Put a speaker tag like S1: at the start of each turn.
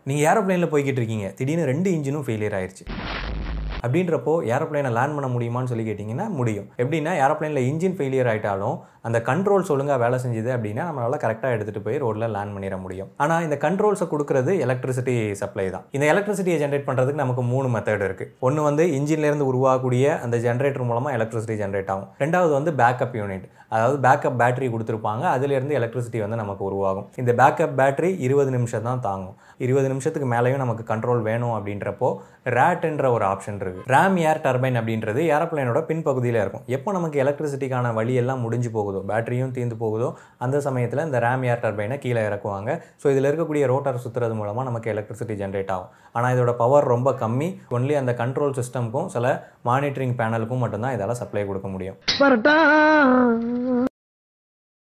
S1: நீங்கள் ஏரோப்ளேனில் போய்கிட்டு இருக்கீங்க திடீர்னு ரெண்டு இன்ஜினும் ஃபெயிலியர் ஆயிருச்சு அப்படின்றப்போ ஏரோப்ளேனை லேண்ட் பண்ண முடியுமான்னு சொல்லி கேட்டிங்கன்னா முடியும் எப்படின்னா ஏரோப்ளேனில் இன்ஜின் ஃபெயிலியர் ஆயிட்டாலும் அந்த கண்ட்ரோல்ஸ் ஒழுங்காக வேலை செஞ்சுது அப்படின்னா நம்மளால் கரெக்டாக எடுத்துகிட்டு போய் ரோட்டில் லேண்ட் பண்ணிட முடியும் ஆனால் இந்த கண்ட்ரோல்ஸை கொடுக்குறது எலக்ட்ரிசிட்டி சப்ளை தான் இந்த எலக்ட்ரிசிட்டியை ஜென்ரேட் பண்ணுறதுக்கு நமக்கு மூணு மெத்தட் இருக்குது ஒன்று வந்து இன்ஜின்லேருந்து உருவாகக்கூடிய அந்த ஜென்ரேட்டர் மூலமாக எலக்ட்ரிசிட்டி ஜென்ரேட் ஆகும் ரெண்டாவது வந்து பேக்கப் யூனிட் அதாவது பேக்கப் பேட்டரி கொடுத்துருப்பாங்க அதுலேருந்து எலக்ட்ரிசிட்டி வந்து நமக்கு உருவாகும் இந்த பேக்கப் பேட்டரி இருபது நிமிஷம் தான் தாங்கும் இருபது நிமிஷத்துக்கு மேலேயும் நமக்கு கண்ட்ரோல் வேணும் அப்படின்றப்போ ரேட்ன்ற ஒரு ஆப்ஷன் இருக்குது ரேம் ஏர் டர்பைன் அப்படின்றது ஏரோப்ளேனோட பின்பகுதியில் இருக்கும் எப்போ நமக்கு எலக்ட்ரிசிட்டிக்கான வழி எல்லாம் முடிஞ்சு போகுதோ பேட்டரியும் தீர்ந்து போகுதோ அந்த சமயத்தில் இந்த ரேம் ஏர் டர்பைனை கீழே இறக்குவாங்க ஸோ இதில் இருக்கக்கூடிய ரோட்டார் சுற்றுறது மூலமாக நமக்கு எலக்ட்ரிசிட்டி ஜென்ரேட் ஆகும் ஆனால் இதோட பவர் ரொம்ப கம்மி ஒன்லி அந்த கண்ட்ரோல் சிஸ்டம்க்கும் சில மானிட்டரிங் பேனலுக்கும் மட்டும்தான் இதால் சப்ளை கொடுக்க முடியும்